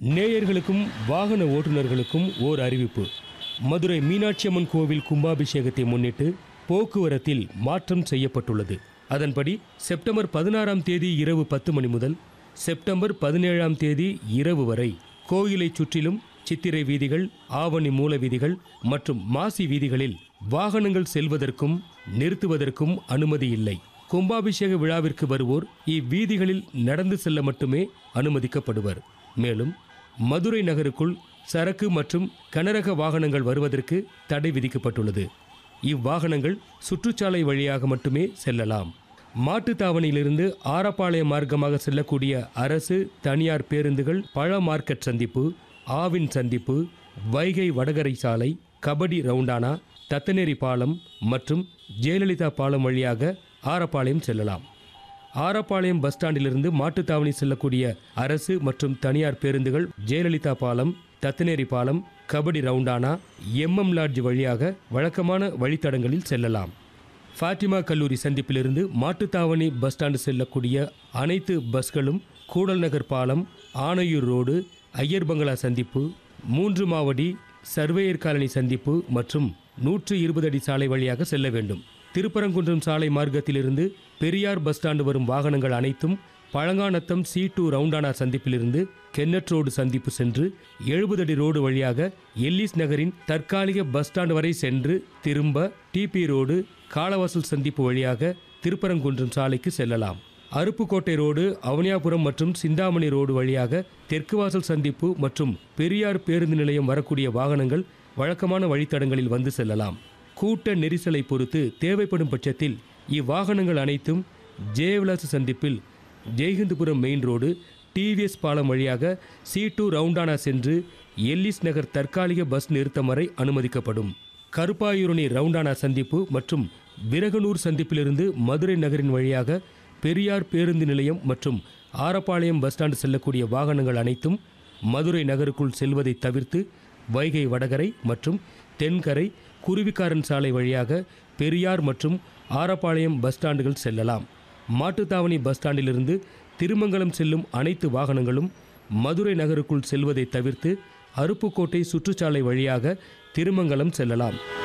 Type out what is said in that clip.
நேயர்களுக்கும் வாகன ஓட்டுநர்களுக்கும் ஓர் அறிவிப்பு மதுரை மீனாட்சி அம்மன் கோவில் கும்பாபிஷேகத்தை முன்னிட்டு போக்குவரத்தில் மாற்றம் செய்யப்பட்டுள்ளது அதன்படி செப்டம்பர் பதினாறாம் தேதி இரவு பத்து மணி முதல் செப்டம்பர் பதினேழாம் தேதி இரவு வரை கோயிலைச் சுற்றிலும் சித்திரை வீதிகள் ஆவணி மூல வீதிகள் மற்றும் மாசி வீதிகளில் வாகனங்கள் செல்வதற்கும் நிறுத்துவதற்கும் அனுமதி இல்லை கும்பாபிஷேக விழாவிற்கு வருவோர் இவ்வீதிகளில் நடந்து செல்ல மட்டுமே அனுமதிக்கப்படுவர் மேலும் மதுரை நகருக்குள் சரக்கு மற்றும் கனரக வாகனங்கள் வருவதற்கு தடை விதிக்கப்பட்டுள்ளது இவ்வாகனங்கள் சுற்றுச்சாலை வழியாக மட்டுமே செல்லலாம் மாட்டுத்தாவணியிலிருந்து ஆரப்பாளையம் மார்க்கமாக செல்லக்கூடிய அரசு தனியார் பேருந்துகள் பழ மார்க்கெட் சந்திப்பு ஆவின் சந்திப்பு வைகை வடகரை சாலை கபடி ரவுண்டானா தத்தநேரி பாலம் மற்றும் ஜெயலலிதா பாலம் வழியாக ஆரப்பாளையம் செல்லலாம் ஆரப்பாளையம் பஸ் ஸ்டாண்டிலிருந்து மாட்டுத்தாவணி செல்லக்கூடிய அரசு மற்றும் தனியார் பேருந்துகள் ஜெயலலிதா பாலம் தத்தநேரி பாலம் கபடி ரவுண்டானா எம்எம் லாட்ஜ் வழியாக வழக்கமான வழித்தடங்களில் செல்லலாம் ஃபாத்திமா கல்லூரி சந்திப்பிலிருந்து மாட்டுத்தாவணி பஸ் ஸ்டாண்டு செல்லக்கூடிய அனைத்து பஸ்களும் கூடல் நகர் பாலம் ஆனையூர் ரோடு ஐயர் பங்களா சந்திப்பு மூன்று மாவடி சர்வேயர் காலனி சந்திப்பு மற்றும் நூற்று இருபது அடி சாலை வழியாக செல்ல வேண்டும் திருப்பரங்குன்றம் சாலை மார்க்கத்திலிருந்து பெரியார் பஸ் ஸ்டாண்டு வரும் வாகனங்கள் அனைத்தும் பழங்காநத்தம் சி டூ ரவுண்டானா சந்திப்பிலிருந்து கென்னட் ரோடு சந்திப்பு சென்று எழுபது அடி ரோடு வழியாக எல்லிஸ் நகரின் தற்காலிக பஸ் ஸ்டாண்டு வரை சென்று திரும்ப டிபி ரோடு காலவாசல் சந்திப்பு வழியாக திருப்பரங்குன்றம் சாலைக்கு செல்லலாம் அருப்புக்கோட்டை ரோடு அவனியாபுரம் மற்றும் சிந்தாமணி ரோடு வழியாக தெற்கு வாசல் சந்திப்பு மற்றும் பெரியார் பேருந்து நிலையம் வரக்கூடிய வாகனங்கள் வழக்கமான வழித்தடங்களில் வந்து செல்லலாம் கூட்ட நெரிசலை பொறுத்து தேவைப்படும் பட்சத்தில் இவ்வாகனங்கள் அனைத்தும் ஜெயவிலாச சந்திப்பில் ஜெய்ஹிந்துபுரம் மெயின் ரோடு டிவிஎஸ் பாலம் வழியாக சி டூ ரவுண்டானா சென்று எல்லிஸ் நகர் தற்காலிக பஸ் நிறுத்தம் வரை அனுமதிக்கப்படும் கருப்பாயூரணி ரவுண்டானா சந்திப்பு மற்றும் விரகனூர் சந்திப்பிலிருந்து மதுரை நகரின் வழியாக பெரியார் பேருந்து நிலையம் மற்றும் ஆரப்பாளையம் பஸ் ஸ்டாண்டு செல்லக்கூடிய வாகனங்கள் அனைத்தும் மதுரை நகருக்குள் செல்வதை தவிர்த்து வைகை வடகரை மற்றும் தென்கரை குருவிக்காரன் சாலை வழியாக பெரியார் மற்றும் ஆரப்பாளையம் பஸ் ஸ்டாண்டுகள் செல்லலாம் மாட்டுத்தாவணி பஸ் ஸ்டாண்டிலிருந்து திருமங்கலம் செல்லும் அனைத்து வாகனங்களும் மதுரை நகருக்குள் செல்வதை தவிர்த்து அருப்புக்கோட்டை சுற்றுச்சாலை வழியாக திருமங்கலம் செல்லலாம்